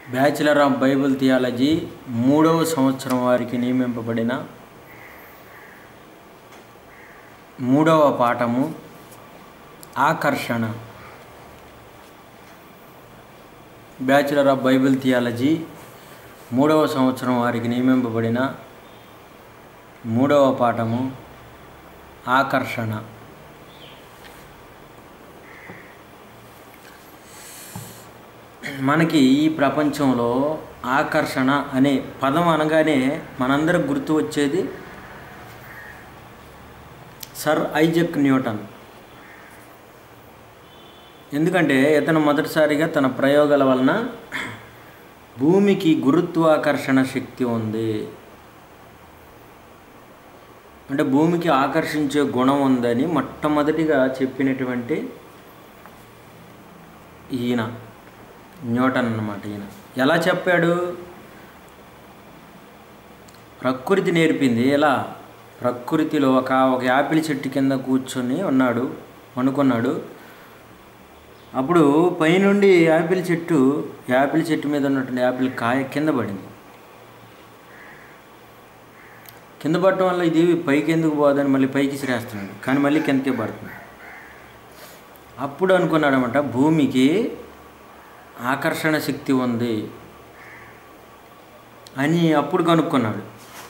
bachelor of Bible theology మూడవ సంవత్సరం వారికి నియమింపబడిన మూడవ పాఠము ఆకర్షణ బ్యాచిలర్ ఆఫ్ బైబిల్ థియాలజీ మూడవ సంవత్సరం వారికి నియమింపబడిన మూడవ పాఠము ఆకర్షణ మనకి ఈ ప్రపంచంలో ఆకర్షణ అనే పదం అనగానే మనందరికి గుర్తు వచ్చేది సర్ ఐజక్ న్యూటన్ ఎందుకంటే ఇతను మొదటిసారిగా తన ప్రయోగాల వలన భూమికి గురుత్వాకర్షణ శక్తి ఉంది అంటే భూమికి ఆకర్షించే గుణం ఉందని మొట్టమొదటిగా చెప్పినటువంటి ఈయన న్యూటన్ అన్నమాట ఈయన ఎలా చెప్పాడు ప్రకృతి నేర్పింది ఎలా ప్రకృతిలో ఒక ఒక యాపిల్ చెట్టు కింద కూర్చొని ఉన్నాడు అనుకున్నాడు అప్పుడు పైనుండి యాపిల్ చెట్టు యాపిల్ చెట్టు మీద ఉన్నటువంటి యాపిల్ కాయ కింద పడింది కింద పడటం వల్ల ఇది పైకి ఎందుకు పోదని మళ్ళీ పైకి శ్రేస్తున్నాడు కానీ మళ్ళీ కిందకే పడుతుంది అప్పుడు అనుకున్నాడు అనమాట భూమికి ఆకర్షణ శక్తి ఉంది అని అప్పుడు కనుక్కున్నాడు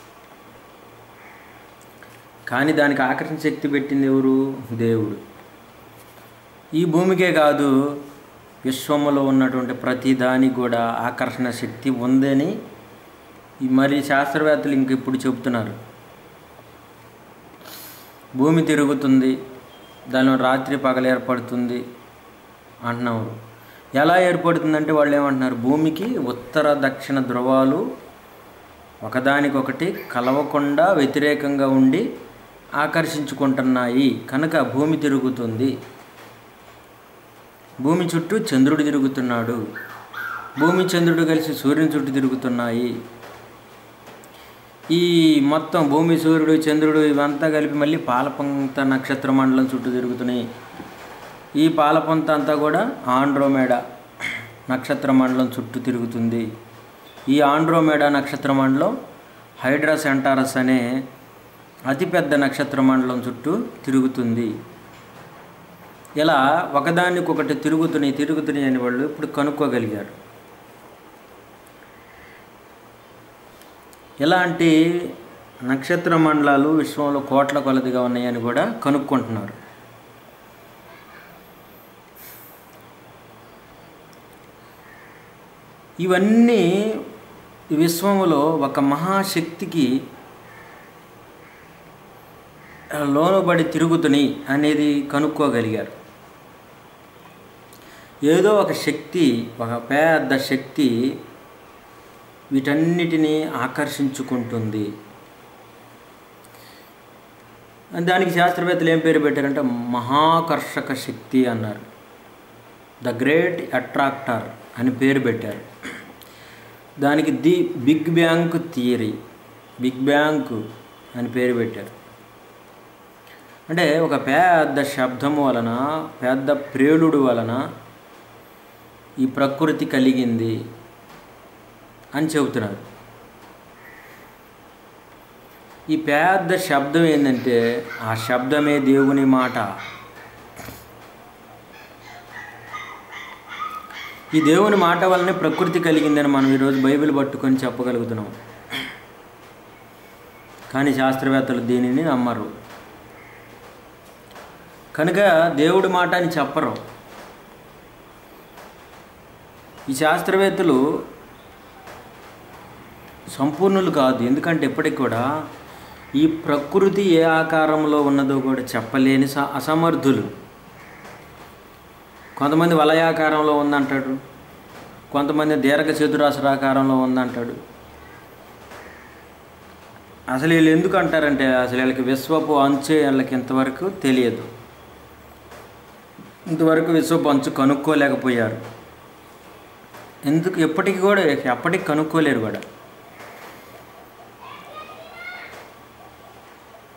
కానీ దానికి ఆకర్షణ శక్తి పెట్టింది ఎవరు దేవుడు ఈ భూమికే కాదు విశ్వములో ఉన్నటువంటి ప్రతి దానికి కూడా ఆకర్షణ శక్తి ఉందని ఈ మరి శాస్త్రవేత్తలు ఇంక ఇప్పుడు చెబుతున్నారు భూమి తిరుగుతుంది దానిలో రాత్రి పగలు ఏర్పడుతుంది అంటున్నారు ఎలా ఏర్పడుతుందంటే వాళ్ళు ఏమంటున్నారు భూమికి ఉత్తర దక్షిణ ధ్రువాలు ఒకదానికొకటి కలవకుండా వ్యతిరేకంగా ఉండి ఆకర్షించుకుంటున్నాయి కనుక భూమి తిరుగుతుంది భూమి చుట్టూ చంద్రుడు తిరుగుతున్నాడు భూమి చంద్రుడు కలిసి సూర్యుని చుట్టూ తిరుగుతున్నాయి ఈ మొత్తం భూమి సూర్యుడు చంద్రుడు ఇవంతా కలిపి మళ్ళీ పాలపంత నక్షత్ర మండలం చుట్టూ తిరుగుతున్నాయి ఈ పాలపంత అంతా కూడా ఆండ్రోమేడా నక్షత్ర మండలం చుట్టూ తిరుగుతుంది ఈ ఆండ్రోమేడా నక్షత్ర మండలం హైడ్రా సెంటారస్ అనే అతిపెద్ద నక్షత్ర మండలం చుట్టూ తిరుగుతుంది ఇలా ఒకదానికొకటి తిరుగుతున్నాయి తిరుగుతున్నాయి అని వాళ్ళు ఇప్పుడు కనుక్కోగలిగారు ఇలాంటి నక్షత్ర మండలాలు విశ్వంలో కోట్ల కొలదిగా ఉన్నాయని కూడా కనుక్కుంటున్నారు ఇవన్నీ విశ్వంలో ఒక మహాశక్తికి లోనుబడి తిరుగుతున్నాయి అనేది కనుక్కోగలిగారు ఏదో ఒక శక్తి ఒక పెద్ద శక్తి వీటన్నిటినీ ఆకర్షించుకుంటుంది దానికి శాస్త్రవేత్తలు ఏం పేరు పెట్టారంటే మహాకర్షక శక్తి అన్నారు ద గ్రేట్ అట్రాక్టర్ అని పేరు పెట్టారు దానికి the big bang theory big bang అని పేరు పెట్టారు అంటే ఒక పెద్ద శబ్దము వలన పెద్ద ప్రేలుడు వలన ఈ ప్రకృతి కలిగింది అని చెబుతున్నారు ఈ పెద్ద శబ్దం ఏంటంటే ఆ శబ్దమే దేవుని మాట ఈ దేవుని మాట వల్లనే ప్రకృతి కలిగిందని మనం ఈరోజు బైబిల్ పట్టుకొని చెప్పగలుగుతున్నాం కానీ శాస్త్రవేత్తలు దీనిని నమ్మరు కనుక దేవుడి మాట అని చెప్పరు ఈ శాస్త్రవేత్తలు సంపూర్ణులు కాదు ఎందుకంటే ఎప్పటికి కూడా ఈ ప్రకృతి ఏ ఆకారంలో ఉన్నదో కూడా చెప్పలేని అసమర్థులు కొంతమంది వలయాకారంలో ఉందంటాడు కొంతమంది దీర్ఘ చతురాసరాకారంలో ఉందంటాడు అసలు వీళ్ళు ఎందుకు అంటారంటే అసలు వీళ్ళకి విశ్వపు అంచే వీళ్ళకి ఇంతవరకు తెలియదు ఇంతవరకు విశ్వపు అంచు కనుక్కోలేకపోయారు ఎందుకు ఎప్పటికీ కూడా ఎప్పటికి కనుక్కోలేరు కూడా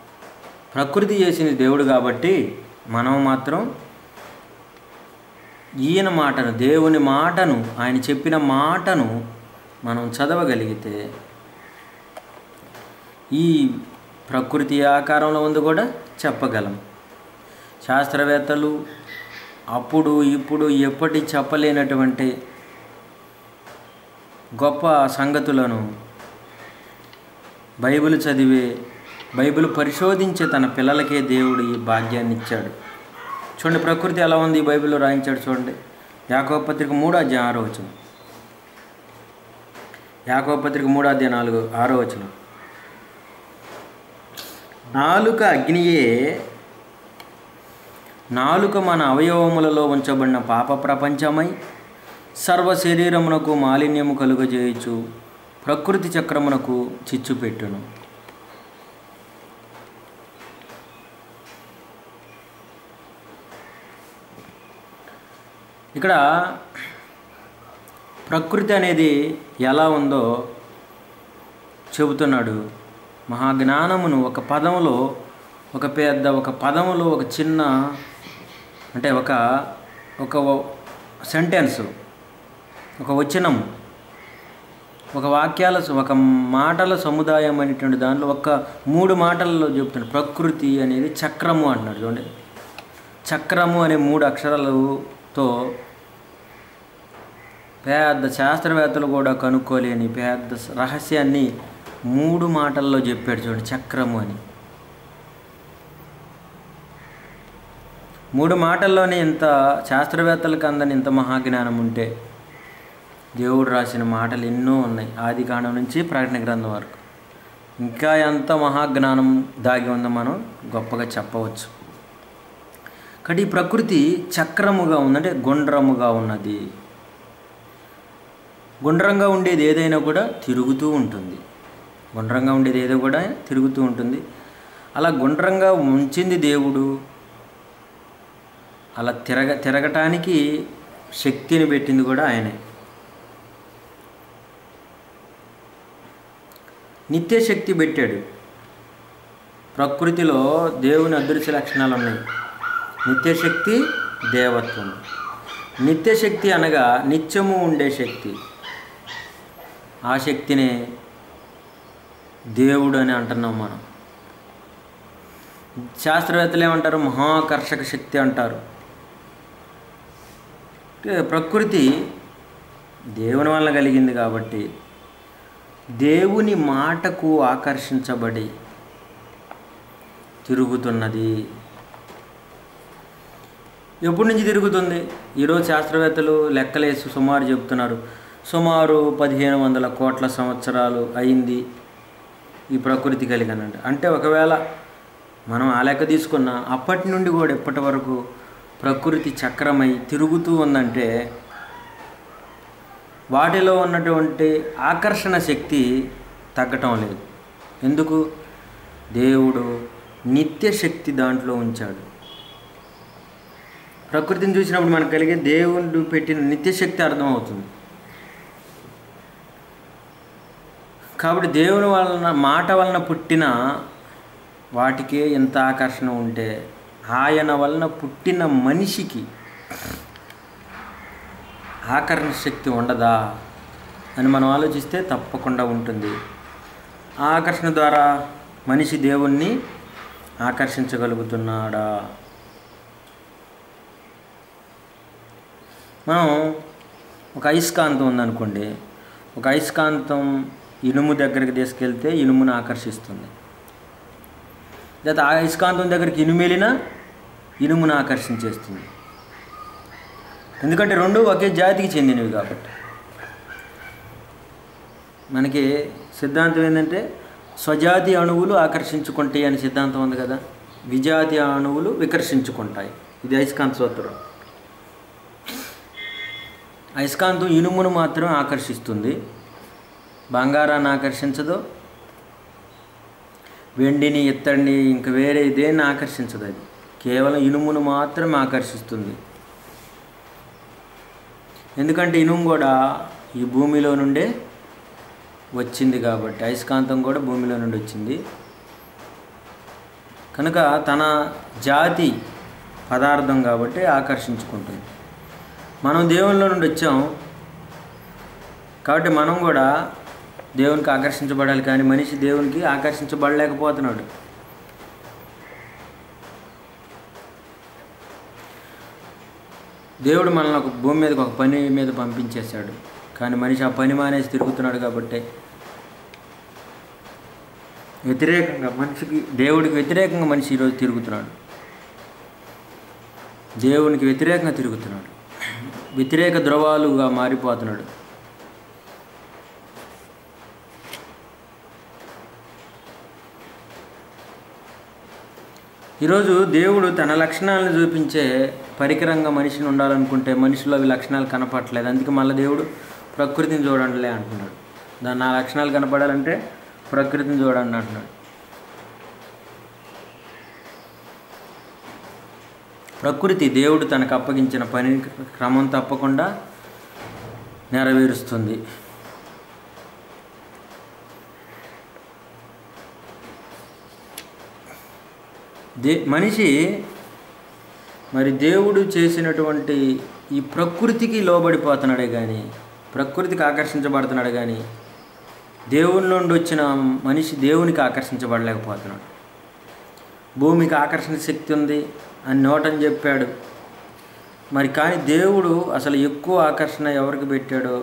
ప్రకృతి చేసింది దేవుడు కాబట్టి మనం మాత్రం ఈయన మాటను దేవుని మాటను ఆయన చెప్పిన మాటను మనం చదవగలిగితే ఈ ప్రకృతి ఆకారంలో ఉంది కూడా చెప్పగలం శాస్త్రవేత్తలు అప్పుడు ఇప్పుడు ఎప్పటి చెప్పలేనటువంటి గొప్ప సంగతులను బైబిల్ చదివే బైబిల్ పరిశోధించే తన పిల్లలకే దేవుడు ఈ భాగ్యాన్ని ఇచ్చాడు చూడండి ప్రకృతి ఎలా ఉంది ఈ బైబిల్లో రాయించాడు చూడండి యాకవ పత్రిక మూడో అధ్యాయం ఆరో వచనం యాకవ పత్రిక మూడో అధ్యాయం నాలుగు ఆరో వచనం నాలుక అగ్నియే నాలుక మన అవయవములలో ఉంచబడిన పాప ప్రపంచమై సర్వ శరీరమునకు మాలిన్యము కలుగజేయచ్చు ప్రకృతి చక్రమునకు చిచ్చు పెట్టును ఇక్కడ ప్రకృతి అనేది ఎలా ఉందో చెబుతున్నాడు మహాజ్ఞానమును ఒక పదములో ఒక పెద్ద ఒక పదములో ఒక చిన్న అంటే ఒక ఒక సెంటెన్స్ ఒక వచనం ఒక వాక్యాల ఒక మాటల సముదాయం అనేటువంటి దాంట్లో ఒక మూడు మాటల్లో చెప్తున్నాడు ప్రకృతి అనేది చక్రము అంటున్నాడు చూడండి చక్రము అనే మూడు అక్షరాలతో పెద్ద శాస్త్రవేత్తలు కూడా కనుక్కోలేని పెద్ద రహస్యాన్ని మూడు మాటల్లో చెప్పాడు చూడండి చక్రము అని మూడు మాటల్లోనే ఇంత శాస్త్రవేత్తలకు అందని ఇంత మహాజ్ఞానం ఉంటే దేవుడు రాసిన మాటలు ఎన్నో ఉన్నాయి ఆది కాండం నుంచి ప్రకటన గ్రంథం వరకు ఇంకా ఎంత మహాజ్ఞానం దాగి ఉందో మనం గొప్పగా చెప్పవచ్చు కాబట్టి ఈ ప్రకృతి చక్రముగా ఉందంటే గుండ్రముగా ఉన్నది గుండ్రంగా ఉండేది ఏదైనా కూడా తిరుగుతూ ఉంటుంది గుండ్రంగా ఉండేది ఏదో కూడా తిరుగుతూ ఉంటుంది అలా గుండ్రంగా ఉంచింది దేవుడు అలా తిరగ తిరగటానికి శక్తిని పెట్టింది కూడా ఆయనే నిత్య శక్తి పెట్టాడు ప్రకృతిలో దేవుని అదృశ్య లక్షణాలు ఉన్నాయి నిత్యశక్తి దేవత్వం నిత్యశక్తి అనగా నిత్యము ఉండే శక్తి ఆ శక్తినే దేవుడు అని అంటున్నాం మనం శాస్త్రవేత్తలు ఏమంటారు మహాకర్షక శక్తి అంటారు అంటే ప్రకృతి దేవుని వల్ల కలిగింది కాబట్టి దేవుని మాటకు ఆకర్షించబడి తిరుగుతున్నది ఎప్పటి నుంచి తిరుగుతుంది ఈరోజు శాస్త్రవేత్తలు లెక్కలేసి సుమారు చెప్తున్నారు సుమారు పదిహేను వందల కోట్ల సంవత్సరాలు అయింది ఈ ప్రకృతి కలిగినట్టు అంటే ఒకవేళ మనం ఆ లెక్క తీసుకున్న అప్పటి నుండి కూడా ఇప్పటి వరకు ప్రకృతి చక్రమై తిరుగుతూ ఉందంటే వాటిలో ఉన్నటువంటి ఆకర్షణ శక్తి తగ్గటం లేదు ఎందుకు దేవుడు నిత్య శక్తి దాంట్లో ఉంచాడు ప్రకృతిని చూసినప్పుడు మనకు కలిగే దేవుడు పెట్టిన నిత్యశక్తి అర్థమవుతుంది కాబట్టి దేవుని వలన మాట వలన పుట్టిన వాటికే ఎంత ఆకర్షణ ఉంటే ఆయన వలన పుట్టిన మనిషికి ఆకర్షణ శక్తి ఉండదా అని మనం ఆలోచిస్తే తప్పకుండా ఉంటుంది ఆ ఆకర్షణ ద్వారా మనిషి దేవుణ్ణి ఆకర్షించగలుగుతున్నాడా మనం ఒక అయస్కాంతం ఉందనుకోండి ఒక అయస్కాంతం ఇనుము దగ్గరికి తీసుకెళ్తే ఇనుమును ఆకర్షిస్తుంది లేదా ఆ అయస్కాంతం దగ్గరికి ఇనుము వెళ్ళినా ఇనుమును ఆకర్షించేస్తుంది ఎందుకంటే రెండు ఒకే జాతికి చెందినవి కాబట్టి మనకి సిద్ధాంతం ఏంటంటే స్వజాతి అణువులు ఆకర్షించుకుంటాయి అనే సిద్ధాంతం ఉంది కదా విజాతి అణువులు వికర్షించుకుంటాయి ఇది అయస్కాంత సూత్రం అయస్కాంతం ఇనుమును మాత్రం ఆకర్షిస్తుంది బంగారాన్ని ఆకర్షించదు వెండిని ఇత్తడిని ఇంక వేరే దేన్ని ఆకర్షించదు అది కేవలం ఇనుమును మాత్రమే ఆకర్షిస్తుంది ఎందుకంటే ఇనుము కూడా ఈ భూమిలో నుండే వచ్చింది కాబట్టి అయస్కాంతం కూడా భూమిలో నుండి వచ్చింది కనుక తన జాతి పదార్థం కాబట్టి ఆకర్షించుకుంటుంది మనం దేవునిలో నుండి వచ్చాం కాబట్టి మనం కూడా దేవునికి ఆకర్షించబడాలి కానీ మనిషి దేవునికి ఆకర్షించబడలేకపోతున్నాడు దేవుడు మనల్ని ఒక భూమి మీదకి ఒక పని మీద పంపించేశాడు కానీ మనిషి ఆ పని మానేసి తిరుగుతున్నాడు కాబట్టి వ్యతిరేకంగా మనిషికి దేవుడికి వ్యతిరేకంగా మనిషి ఈరోజు తిరుగుతున్నాడు దేవునికి వ్యతిరేకంగా తిరుగుతున్నాడు వ్యతిరేక ధ్రువాలుగా మారిపోతున్నాడు ఈరోజు దేవుడు తన లక్షణాలను చూపించే పరికరంగా మనిషిని ఉండాలనుకుంటే మనిషిలో అవి లక్షణాలు కనపట్లేదు అందుకే మళ్ళీ దేవుడు ప్రకృతిని చూడండిలే అంటున్నాడు దాని నా లక్షణాలు కనపడాలంటే ప్రకృతిని చూడండి అంటున్నాడు ప్రకృతి దేవుడు తనకు అప్పగించిన పని క్రమం తప్పకుండా నెరవేరుస్తుంది దే మనిషి మరి దేవుడు చేసినటువంటి ఈ ప్రకృతికి లోబడిపోతున్నాడే కానీ ప్రకృతికి ఆకర్షించబడుతున్నాడు కానీ దేవుని నుండి వచ్చిన మనిషి దేవునికి ఆకర్షించబడలేకపోతున్నాడు భూమికి ఆకర్షణ శక్తి ఉంది అని నోటని చెప్పాడు మరి కానీ దేవుడు అసలు ఎక్కువ ఆకర్షణ ఎవరికి పెట్టాడో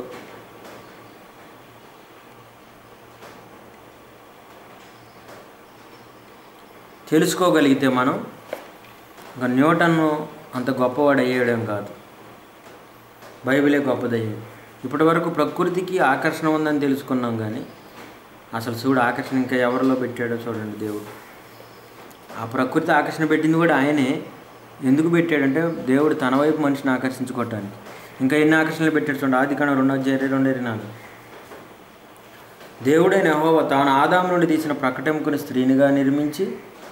తెలుసుకోగలిగితే మనం ఒక న్యూటన్ను అంత గొప్పవాడు అయ్యేయడం కాదు బైబిలే గొప్పదయ్యేది ఇప్పటి వరకు ప్రకృతికి ఆకర్షణ ఉందని తెలుసుకున్నాం కానీ అసలు చూడు ఆకర్షణ ఇంకా ఎవరిలో పెట్టాడో చూడండి దేవుడు ఆ ప్రకృతి ఆకర్షణ పెట్టింది కూడా ఆయనే ఎందుకు పెట్టాడంటే దేవుడు తన వైపు మనిషిని ఆకర్షించుకోవటానికి ఇంకా ఎన్ని ఆకర్షణలు పెట్టాడు చూడండి ఆది కన్నా రెండు అధ్యాయ రెండు ఇరవై నాలుగు దేవుడైన యెహోవా తాను ఆదాం నుండి తీసిన ప్రకటెముకుని స్త్రీనిగా నిర్మించి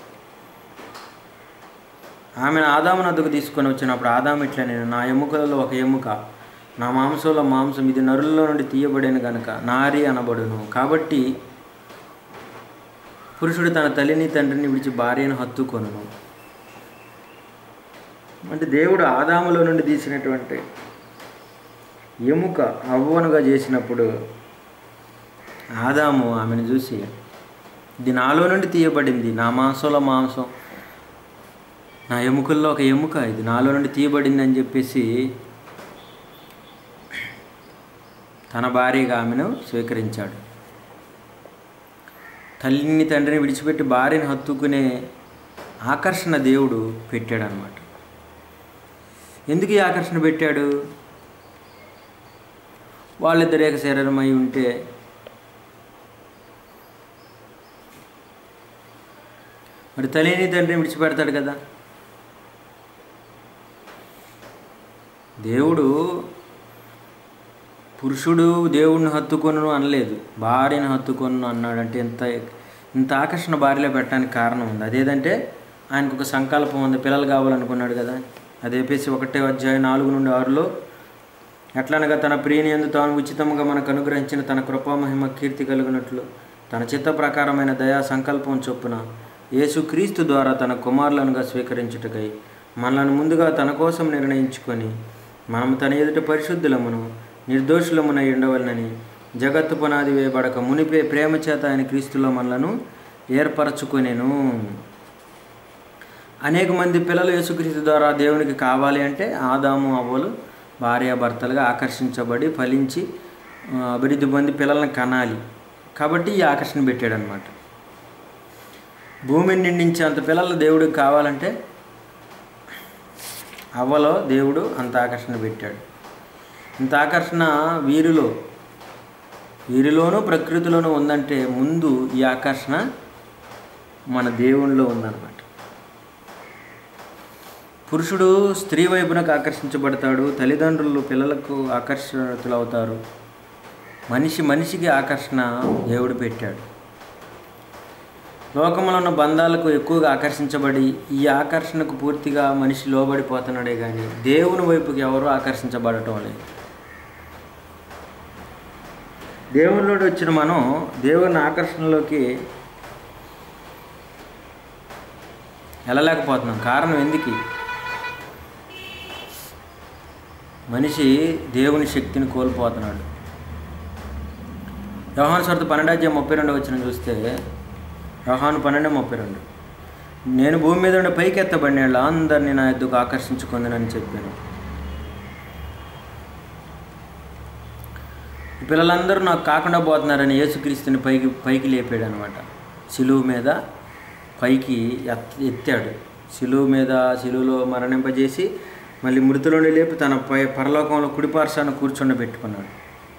ఆమెను ఆదాము నద్దకు తీసుకొని వచ్చినప్పుడు ఆదాము ఇట్లా నేను నా ఎముకలలో ఒక ఎముక నా మాంసంలో మాంసం ఇది నరులలో నుండి తీయబడిన గనుక నారి అనబడును కాబట్టి పురుషుడు తన తల్లిని తండ్రిని విడిచి భార్యను హత్తుకొనును అంటే దేవుడు ఆదాములో నుండి తీసినటువంటి ఎముక అవ్వనుగా చేసినప్పుడు ఆదాము ఆమెను చూసి ఇది నాలో నుండి తీయబడింది నా మాంసంలో మాంసం నా ఎముకల్లో ఒక ఎముక ఇది నాలో నుండి తీయబడింది అని చెప్పేసి తన భార్యగా ఆమెను స్వీకరించాడు తల్లిని తండ్రిని విడిచిపెట్టి భార్యను హత్తుకునే ఆకర్షణ దేవుడు పెట్టాడు అనమాట ఎందుకు ఈ ఆకర్షణ పెట్టాడు వాళ్ళిద్దరు ఏక శరీరమై ఉంటే మరి తల్లిని తండ్రిని విడిచిపెడతాడు కదా దేవుడు పురుషుడు దేవుడిని హత్తుకొను అనలేదు భార్యను హత్తుకొను అన్నాడంటే ఇంత ఇంత ఆకర్షణ భార్యలో పెట్టడానికి కారణం ఉంది అదేదంటే ఆయనకు ఒక సంకల్పం ఉంది పిల్లలు కావాలనుకున్నాడు కదా అది ఏపీసీ ఒకటే అధ్యాయం నాలుగు నుండి ఆరులో ఎట్లనగా తన ప్రియని ఎందు తాను ఉచితంగా మనకు అనుగ్రహించిన తన కృపామహిమ కీర్తి కలిగినట్లు తన చిత్త ప్రకారమైన దయా సంకల్పం చొప్పున యేసుక్రీస్తు ద్వారా తన కుమారులనుగా స్వీకరించుటకై మనలను ముందుగా తన కోసం నిర్ణయించుకొని మనము తన ఎదుట పరిశుద్ధులమును నిర్దోషులమునై ఉండవలనని జగత్తు పునాది వేయబడక మునిపే ప్రేమ చేత ఆయన క్రీస్తులో మనలను ఏర్పరచుకొనేను అనేక మంది పిల్లలు యేసుక్రీస్తు ద్వారా దేవునికి కావాలి అంటే ఆదాము అవ్వలు భార్యాభర్తలుగా ఆకర్షించబడి ఫలించి ఆ, అభివృద్ధి పొంది పిల్లల్ని కనాలి కాబట్టి ఈ ఆకర్షణ పెట్టాడు అనమాట భూమిని నిండించే అంత పిల్లలు దేవుడికి కావాలంటే అవ్వలో దేవుడు అంత ఆకర్షణ పెట్టాడు ఇంత ఆకర్షణ వీరిలో వీరిలోనూ ప్రకృతిలోనూ ఉందంటే ముందు ఈ ఆకర్షణ మన దేవునిలో ఉందన్నమాట పురుషుడు స్త్రీ వైపునకు ఆకర్షించబడతాడు తల్లిదండ్రులు పిల్లలకు ఆకర్షితులవుతారు మనిషి మనిషికి ఆకర్షణ దేవుడు పెట్టాడు లోకంలో ఉన్న బంధాలకు ఎక్కువగా ఆకర్షించబడి ఈ ఆకర్షణకు పూర్తిగా మనిషి లోబడిపోతున్నాడే కానీ దేవుని వైపుకి ఎవరు ఆకర్షించబడటం లేదు దేవునిలోకి వచ్చిన మనం దేవుని ఆకర్షణలోకి వెళ్ళలేకపోతున్నాం కారణం ఎందుకు మనిషి దేవుని శక్తిని కోల్పోతున్నాడు వ్యవహాన్ స్వార్థ పన్నెండాధ్యాయం ముప్పై రెండు వచ్చిన చూస్తే వ్యవహాను పన్నెండు ముప్పై రెండు నేను భూమి మీద ఉండే పైకి ఎత్తబడిన వాళ్ళ అందరినీ నా ఎద్దుకు ఆకర్షించుకుందని చెప్పాను ఈ పిల్లలందరూ నాకు కాకుండా పోతున్నారని యేసుక్రీస్తుని పైకి పైకి లేపాడు అనమాట సిలువు మీద పైకి ఎత్ ఎత్తాడు సిలువు మీద సిలువులో మరణింపజేసి మళ్ళీ మృతులోని లేపి తన పై పరలోకంలో కుడిపార్శాన్ని కూర్చుండబెట్టుకున్నాడు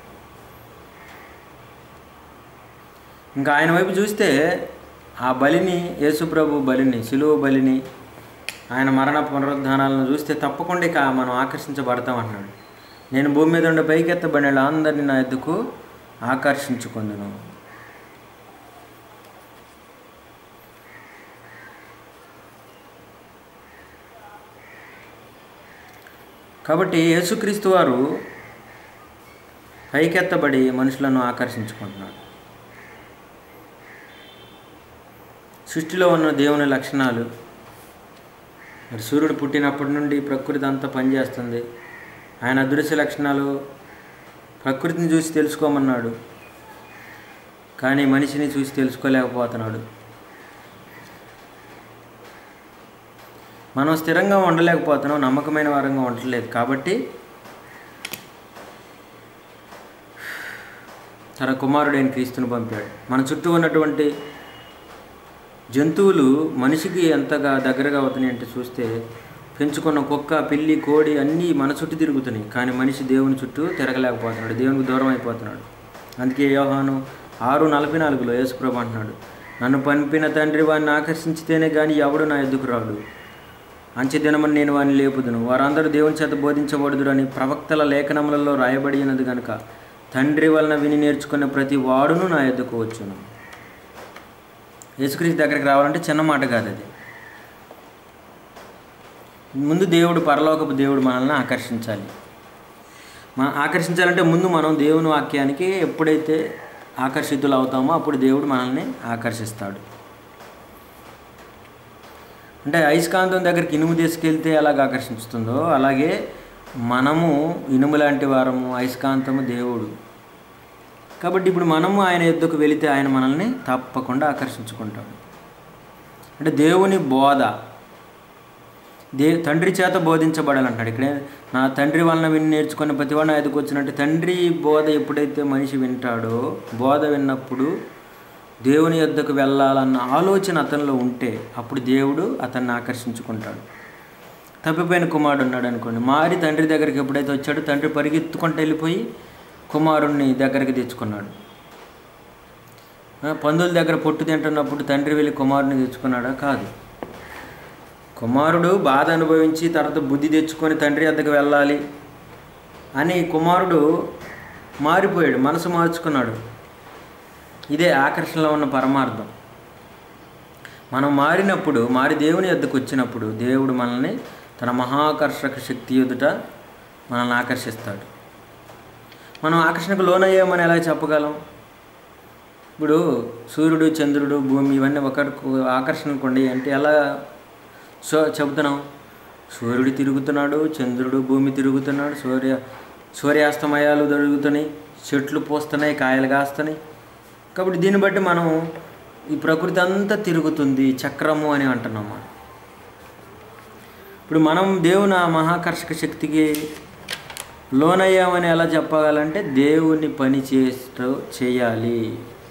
ఇంకా ఆయన వైపు చూస్తే ఆ బలిని యేసుప్రభు బలిని సిలువ బలిని ఆయన మరణ పునరుద్ధానాలను చూస్తే తప్పకుండా ఇక మనం ఆకర్షించబడతాం అన్నాడు నేను భూమి మీద ఉండే పైకెత్తబడిన అందరినీ నా ఎద్దుకు ఆకర్షించుకుందును కాబట్టి యేసుక్రీస్తు వారు పైకెత్తబడి మనుషులను ఆకర్షించుకుంటున్నాడు సృష్టిలో ఉన్న దేవుని లక్షణాలు మరి సూర్యుడు పుట్టినప్పటి నుండి ప్రకృతి అంతా పనిచేస్తుంది ఆయన అదృశ్య లక్షణాలు ప్రకృతిని చూసి తెలుసుకోమన్నాడు కానీ మనిషిని చూసి తెలుసుకోలేకపోతున్నాడు మనం స్థిరంగా ఉండలేకపోతున్నాం నమ్మకమైన వారంగా ఉండలేదు కాబట్టి తన కుమారుడైన క్రీస్తుని పంపాడు మన చుట్టూ ఉన్నటువంటి జంతువులు మనిషికి ఎంతగా దగ్గరగా అవుతున్నాయి అంటే చూస్తే పెంచుకున్న కుక్క పిల్లి కోడి అన్నీ మన చుట్టూ తిరుగుతున్నాయి కానీ మనిషి దేవుని చుట్టూ తిరగలేకపోతున్నాడు దేవునికి దూరం అయిపోతున్నాడు అందుకే యోహాను ఆరు నలభై నాలుగులో యేసుప్రభు అంటున్నాడు నన్ను పంపిన తండ్రి వాడిని ఆకర్షించితేనే కానీ ఎవడు నా ఎద్దుకు రాడు అంచె దినమని నేను వాడిని లేపుదును వారందరూ దేవుని చేత బోధించబడుదురు అని ప్రవక్తల లేఖనములలో రాయబడి ఉన్నది కనుక తండ్రి వలన విని నేర్చుకున్న ప్రతి వాడును నా ఎద్దుకు వచ్చును యేసుక్రీస్తు దగ్గరికి రావాలంటే చిన్న మాట కాదు అది ముందు దేవుడు పరలోకపు దేవుడు మనల్ని ఆకర్షించాలి మన ఆకర్షించాలంటే ముందు మనం దేవుని వాక్యానికి ఎప్పుడైతే ఆకర్షితులు అవుతామో అప్పుడు దేవుడు మనల్ని ఆకర్షిస్తాడు అంటే అయస్కాంతం దగ్గరికి ఇనుము తీసుకెళ్తే ఎలాగ ఆకర్షిస్తుందో అలాగే మనము ఇనుము లాంటి వారము అయస్కాంతము దేవుడు కాబట్టి ఇప్పుడు మనము ఆయన ఎద్దుకు వెళితే ఆయన మనల్ని తప్పకుండా ఆకర్షించుకుంటాడు అంటే దేవుని బోధ దే తండ్రి చేత బోధించబడాలంటాడు ఇక్కడే నా తండ్రి వలన విని నేర్చుకున్న ప్రతివాడు నా ఎదుకు వచ్చినట్టు తండ్రి బోధ ఎప్పుడైతే మనిషి వింటాడో బోధ విన్నప్పుడు దేవుని యొద్దకు వెళ్ళాలన్న ఆలోచన అతనిలో ఉంటే అప్పుడు దేవుడు అతన్ని ఆకర్షించుకుంటాడు తప్పిపోయిన కుమారుడు ఉన్నాడు అనుకోండి మారి తండ్రి దగ్గరికి ఎప్పుడైతే వచ్చాడో తండ్రి పరిగెత్తుకుంటూ వెళ్ళిపోయి కుమారుణ్ణి దగ్గరికి తెచ్చుకున్నాడు ఆ, పందుల దగ్గర పొట్టు తింటున్నప్పుడు తండ్రి వెళ్ళి కుమారుని తెచ్చుకున్నాడా కాదు కుమారుడు బాధ అనుభవించి తర్వాత బుద్ధి తెచ్చుకొని తండ్రి వద్దకు వెళ్ళాలి అని కుమారుడు మారిపోయాడు మనసు మార్చుకున్నాడు ఇదే ఆకర్షణలో ఉన్న పరమార్థం మనం మారినప్పుడు మారి దేవుని ఎద్దకు వచ్చినప్పుడు దేవుడు మనల్ని తన మహాకర్షక శక్తి ఎదుట మనల్ని ఆకర్షిస్తాడు మనం ఆకర్షణకు లోనయ్యామని ఎలా చెప్పగలం ఇప్పుడు సూర్యుడు చంద్రుడు భూమి ఇవన్నీ ఒకరికి ఆకర్షణకు ఉండి అంటే ఎలా సో చెబుతున్నాం సూర్యుడు తిరుగుతున్నాడు చంద్రుడు భూమి తిరుగుతున్నాడు సూర్య సూర్యాస్తమయాలు జరుగుతున్నాయి చెట్లు పూస్తున్నాయి కాయలు కాస్తున్నాయి కాబట్టి దీన్ని బట్టి మనం ఈ ప్రకృతి అంతా తిరుగుతుంది చక్రము అని అంటున్నాం మనం ఇప్పుడు మనం దేవుని ఆ మహాకర్షక శక్తికి లోనయ్యామని ఎలా చెప్పగలంటే దేవుని పని చేస్తూ చేయాలి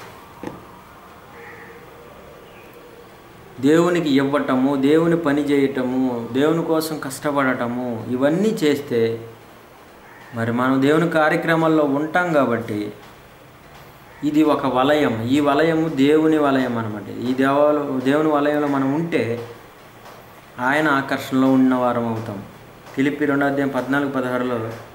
దేవునికి ఇవ్వటము దేవుని పని చేయటము దేవుని కోసం కష్టపడటము ఇవన్నీ చేస్తే మరి మనం దేవుని కార్యక్రమాల్లో ఉంటాం కాబట్టి ఇది ఒక వలయం ఈ వలయము దేవుని వలయం అనమాట ఈ దేవాల దేవుని వలయంలో మనం ఉంటే ఆయన ఆకర్షణలో ఉన్నవారం అవుతాం ఫిలిప్పి రెండో అధ్యాయం పద్నాలుగు పదహారులో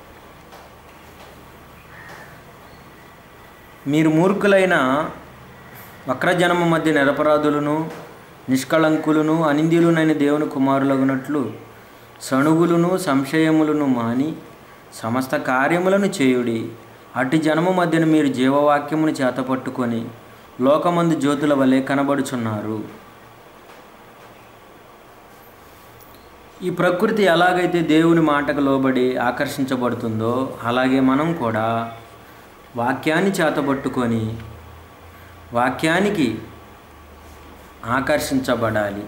మీరు మూర్ఖులైన వక్రజనము మధ్య నిరపరాధులను నిష్కళంకులను అనింద్యులునైన దేవుని కుమారులగునట్లు సణుగులను సంశయములను మాని సమస్త కార్యములను చేయుడి అటు జనము మధ్యన మీరు జీవవాక్యమును చేతపట్టుకొని లోకమందు జ్యోతుల వలె కనబడుచున్నారు ఈ ప్రకృతి ఎలాగైతే దేవుని మాటకు లోబడి ఆకర్షించబడుతుందో అలాగే మనం కూడా వాక్యాన్ని చేతబట్టుకొని వాక్యానికి ఆకర్షించబడాలి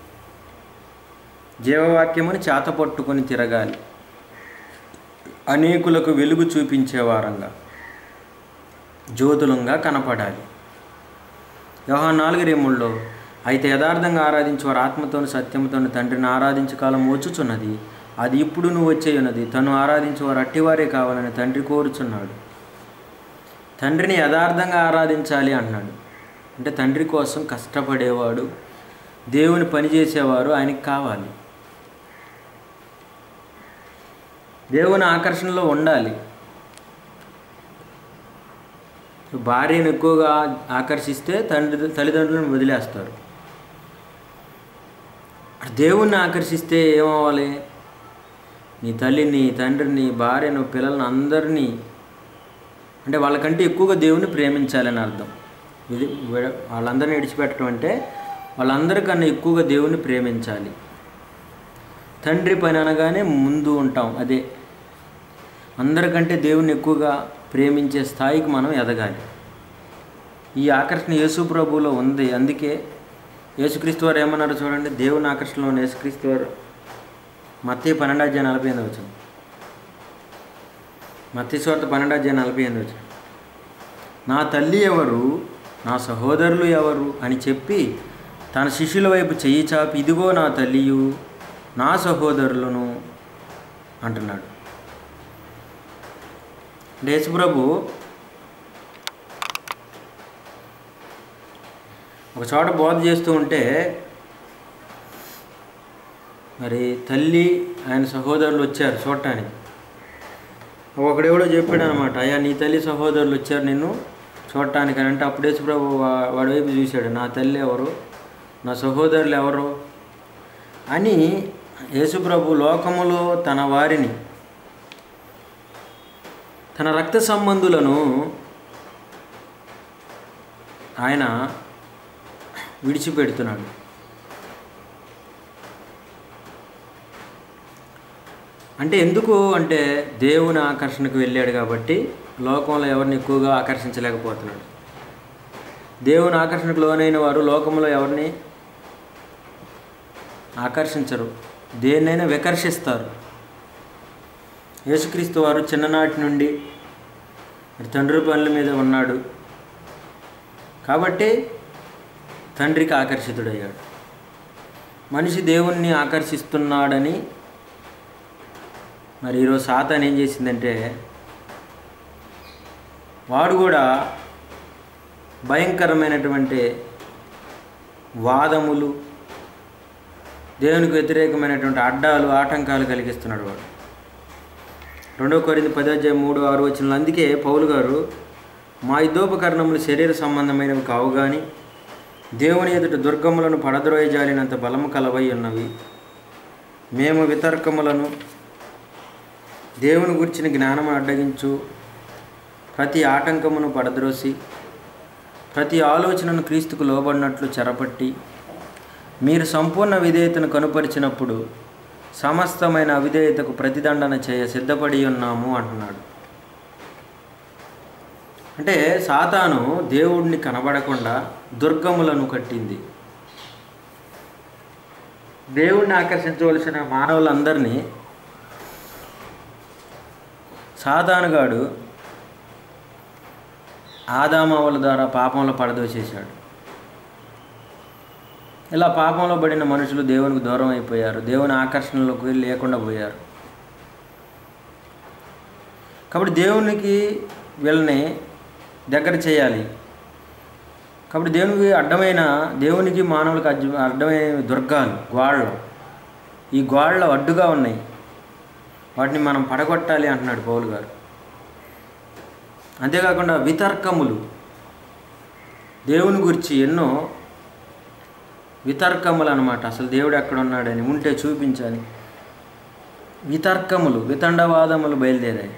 జీవవాక్యముని చేతపట్టుకొని తిరగాలి అనేకులకు వెలుగు చూపించే వారంగా జ్యోతులంగా కనపడాలి యోహాన్ నాలుగు రేముల్లో అయితే యథార్థంగా ఆరాధించేవారు ఆత్మతోను సత్యముతోను తండ్రిని ఆరాధించే కాలం వచ్చుచున్నది అది ఇప్పుడు నువ్వు వచ్చే ఉన్నది తను ఆరాధించేవారు అట్టివారే కావాలని తండ్రి కోరుచున్నాడు తండ్రిని యథార్థంగా ఆరాధించాలి అన్నాడు అంటే తండ్రి కోసం కష్టపడేవాడు దేవుని పని చేసేవారు ఆయనకి కావాలి దేవుని ఆకర్షణలో ఉండాలి భార్యను ఎక్కువగా ఆకర్షిస్తే తండ్రి తల్లిదండ్రులను వదిలేస్తారు దేవుణ్ణి ఆకర్షిస్తే ఏమవ్వాలి నీ తల్లిని తండ్రిని భార్యను పిల్లలను అందరినీ అంటే వాళ్ళకంటే ఎక్కువగా దేవుని ప్రేమించాలని అర్థం ఇది విడ- వాళ్ళందరిని విడిచిపెట్టడం అంటే వాళ్ళందరికన్నా ఎక్కువగా దేవుని ప్రేమించాలి తండ్రి పని అనగానే ముందు ఉంటాం అదే అందరికంటే దేవుని ఎక్కువగా ప్రేమించే స్థాయికి మనం ఎదగాలి ఈ ఆకర్షణ యేసు ప్రభువులో ఉంది అందుకే యేసుక్రీస్తు వారు ఏమన్నారు చూడండి దేవుని ఆకర్షణలో ఉన్న యేసుక్రీస్తు వారు మత్తి పన్నెండు అధ్యాయం నలభై ఎనిమిది వచ్చింది మత్తి చోట పన్నెండు అధ్యాయం నలభై ఎనిమిది వచ్చింది నా తల్లి ఎవరు నా సహోదరులు ఎవరు అని చెప్పి తన శిష్యుల వైపు చెయ్యి చాపి ఇదిగో నా తల్లియు నా సహోదరులను అంటున్నాడు అంటే యేసుప్రభు ఒక చోట బోధ చేస్తూ ఉంటే మరి తల్లి ఆయన సహోదరులు వచ్చారు చూడటానికి ఒకడెవడో చెప్పాడు అనమాట అయ్యా నీ తల్లి సహోదరులు వచ్చారు నిన్ను చూడటానికి అని అంటే అప్పుడు యేసుప్రభు వా- వాడి వైపు చూశాడు నా తల్లి ఎవరు నా సహోదరులు ఎవరు అని యేసుప్రభు లోకములో తన వారిని తన రక్త సంబంధులను ఆయన విడిచిపెడుతున్నాడు అంటే ఎందుకు అంటే దేవుని ఆకర్షణకు వెళ్ళాడు కాబట్టి లోకంలో ఎవరిని ఎక్కువగా ఆకర్షించలేకపోతున్నాడు దేవుని ఆకర్షణకు లోనైన వారు లోకంలో ఎవరిని ఆకర్షించరు దేన్నైనా వికర్షిస్తారు యేసుక్రీస్తు వారు చిన్ననాటి నుండి మరి తండ్రి పనుల మీద ఉన్నాడు కాబట్టి తండ్రికి ఆకర్షితుడయ్యాడు మనిషి దేవుణ్ణి ఆకర్షిస్తున్నాడని మరి ఈరోజు సాతాన్ ఏం చేసిందంటే వాడు కూడా భయంకరమైనటువంటి వాదములు దేవునికి వ్యతిరేకమైనటువంటి అడ్డాలు ఆటంకాలు కలిగిస్తున్నాడు వాడు రెండో కొరింది పదోధ్యాయం మూడు ఆరు వచ్చిన అందుకే పౌలు గారు మా యుద్ధోపకరణములు శరీర సంబంధమైనవి కావు కానీ దేవుని ఎదుట దుర్గములను పడద్రోయజాలినంత బలము కలవై ఉన్నవి మేము వితర్కములను దేవుని గురించిన జ్ఞానము అడ్డగించు ప్రతి ఆటంకమును పడద్రోసి ప్రతి ఆలోచనను క్రీస్తుకు లోబడినట్లు చెరపట్టి మీరు సంపూర్ణ విధేయతను కనుపరిచినప్పుడు సమస్తమైన అవిధేయతకు ప్రతిదండన చేయ సిద్ధపడి ఉన్నాము అంటున్నాడు అంటే సాతాను దేవుడిని కనబడకుండా దుర్గములను కట్టింది దేవుడిని ఆకర్షించవలసిన మానవులందరినీ సాతానుగాడు ఆదామావుల ద్వారా పాపంలో పడదోసేశాడు ఇలా పాపంలో పడిన మనుషులు దేవునికి దూరం అయిపోయారు దేవుని ఆకర్షణలోకి లేకుండా పోయారు కాబట్టి దేవునికి వీళ్ళని దగ్గర చేయాలి కాబట్టి దేవునికి అడ్డమైన దేవునికి మానవులకు అడ్డ అడ్డమైన దుర్గాలు గోళ్ళు ఈ గోళ్ళు అడ్డుగా ఉన్నాయి వాటిని మనం పడగొట్టాలి అంటున్నాడు పౌలు గారు అంతేకాకుండా వితర్కములు దేవుని గురించి ఎన్నో వితర్కములు అనమాట అసలు దేవుడు ఎక్కడ ఉన్నాడని ఉంటే చూపించాలి వితర్కములు వితండవాదములు బయలుదేరాయి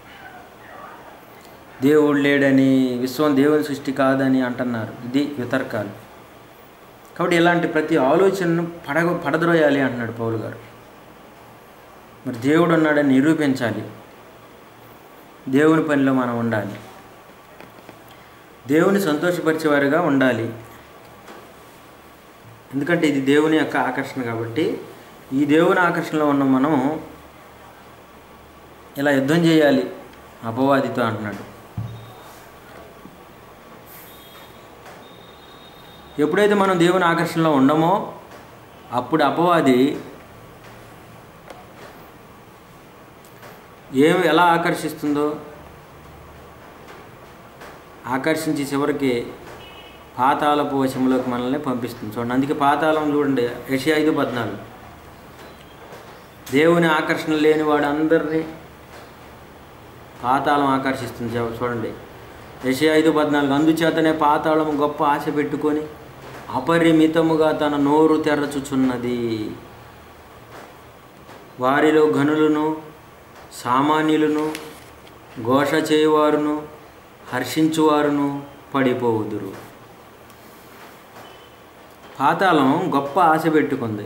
దేవుడు లేడని విశ్వం దేవుని సృష్టి కాదని అంటున్నారు ఇది వితర్కాలు కాబట్టి ఇలాంటి ప్రతి ఆలోచనను పడగ పడద్రోయాలి అంటున్నాడు పౌలు గారు మరి దేవుడు ఉన్నాడని నిరూపించాలి దేవుని పనిలో మనం ఉండాలి దేవుని సంతోషపరిచేవారుగా ఉండాలి ఎందుకంటే ఇది దేవుని యొక్క ఆకర్షణ కాబట్టి ఈ దేవుని ఆకర్షణలో ఉన్న మనం ఇలా యుద్ధం చేయాలి అపవాదితో అంటున్నాడు ఎప్పుడైతే మనం దేవుని ఆకర్షణలో ఉండమో అప్పుడు అపవాది ఏం ఎలా ఆకర్షిస్తుందో ఆకర్షించి చివరికి పాతాళపు వశంలోకి మనల్ని పంపిస్తుంది చూడండి అందుకే పాతాళం చూడండి యషి ఐదు పద్నాలుగు దేవుని ఆకర్షణ లేని వాడు అందరినీ పాతాళం ఆకర్షిస్తుంది చూ- చూడండి యషి ఐదు పద్నాలుగు అందుచేతనే పాతాళం గొప్ప ఆశ పెట్టుకొని అపరిమితముగా తన నోరు తెరచుచున్నది వారిలో గనులను సామాన్యులను ఘోష చేయువారును హర్షించువారును పడిపోవుదురు పాతాళం గొప్ప ఆశ పెట్టుకుంది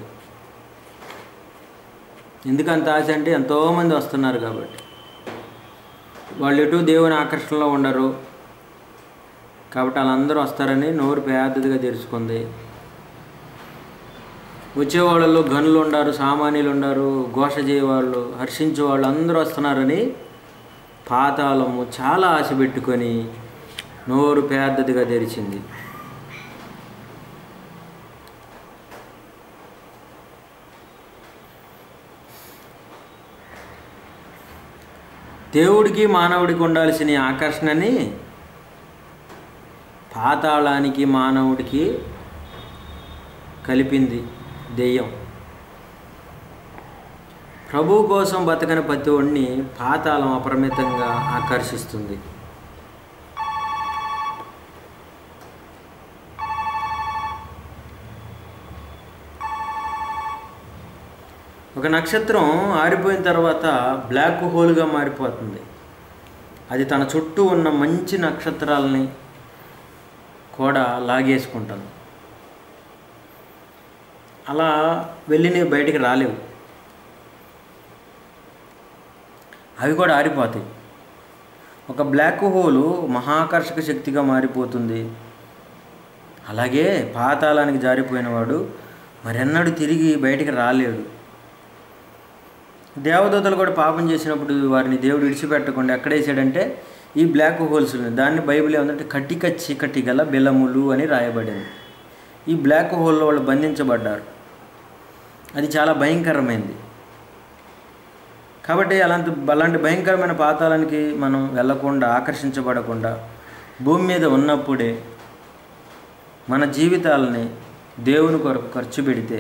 ఎందుకంత ఆశ అంటే ఎంతోమంది వస్తున్నారు కాబట్టి వాళ్ళు ఎటు దేవుని ఆకర్షణలో ఉండరు కాబట్టి వాళ్ళందరూ వస్తారని నోరు పెద్దదిగా తెరుచుకుంది వచ్చేవాళ్ళలో గనులు ఉండారు సామాన్యులు ఉండారు ఘోష చేయవాళ్ళు హర్షించే వాళ్ళు అందరూ వస్తున్నారని పాతాళము చాలా ఆశ పెట్టుకొని నోరు పెద్దదిగా తెరిచింది దేవుడికి మానవుడికి ఉండాల్సిన ఈ ఆకర్షణని పాతాళానికి మానవుడికి కలిపింది దెయ్యం ప్రభు కోసం బతకని ప్రతి ఒడిని పాతాళం అపరిమితంగా ఆకర్షిస్తుంది ఒక నక్షత్రం ఆరిపోయిన తర్వాత బ్లాక్ హోల్గా మారిపోతుంది అది తన చుట్టూ ఉన్న మంచి నక్షత్రాలని కూడా లాగేసుకుంటుంది అలా వెళ్ళి నీవు బయటికి రాలేవు అవి కూడా ఆరిపోతాయి ఒక బ్లాక్ హోలు మహాకర్షక శక్తిగా మారిపోతుంది అలాగే పాతాళానికి జారిపోయినవాడు మరెన్నడూ తిరిగి బయటికి రాలేడు దేవదూతలు కూడా పాపం చేసినప్పుడు వారిని దేవుడు విడిచిపెట్టకుండా ఎక్కడేసాడంటే ఈ బ్లాక్ హోల్స్ దాన్ని బైబిల్ ఏమందంటే కటిక చీకటి గల బెలములు అని రాయబడింది ఈ బ్లాక్ హోల్లో వాళ్ళు బంధించబడ్డారు అది చాలా భయంకరమైంది కాబట్టి అలాంటి అలాంటి భయంకరమైన పాతాళానికి మనం వెళ్ళకుండా ఆకర్షించబడకుండా భూమి మీద ఉన్నప్పుడే మన జీవితాలని దేవుని కొరకు ఖర్చు పెడితే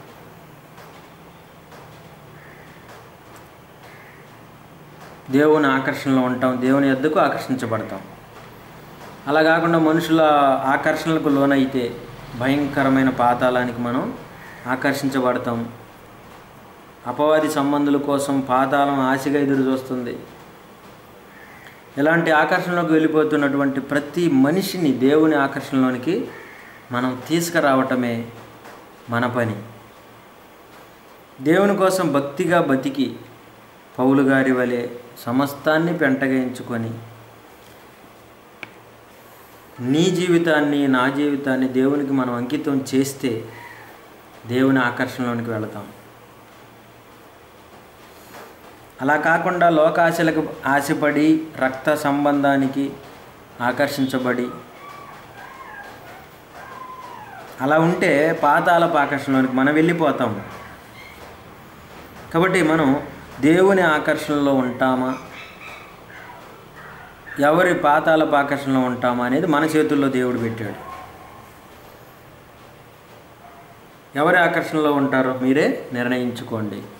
దేవుని ఆకర్షణలో ఉంటాం దేవుని ఎద్దుకు ఆకర్షించబడతాం అలా కాకుండా మనుషుల ఆకర్షణలకు లోనైతే భయంకరమైన పాతాళానికి మనం ఆకర్షించబడతాం అపవాది సంబంధుల కోసం పాతాళం ఆశగా ఎదురు చూస్తుంది ఇలాంటి ఆకర్షణలోకి వెళ్ళిపోతున్నటువంటి ప్రతి మనిషిని దేవుని ఆకర్షణలోనికి మనం తీసుకురావటమే మన పని దేవుని కోసం భక్తిగా బతికి పౌలు గారి వలె సమస్తాన్ని పెంటగించుకొని నీ జీవితాన్ని నా జీవితాన్ని దేవునికి మనం అంకితం చేస్తే దేవుని ఆకర్షణలోనికి వెళతాం అలా కాకుండా లోకాశలకు ఆశపడి రక్త సంబంధానికి ఆకర్షించబడి అలా ఉంటే పాతాళపు ఆకర్షణలోనికి మనం వెళ్ళిపోతాం కాబట్టి మనం దేవుని ఆకర్షణలో ఉంటామా ఎవరి పాతాళపు ఆకర్షణలో ఉంటామా అనేది మన చేతుల్లో దేవుడు పెట్టాడు ఎవరి ఆకర్షణలో ఉంటారో మీరే నిర్ణయించుకోండి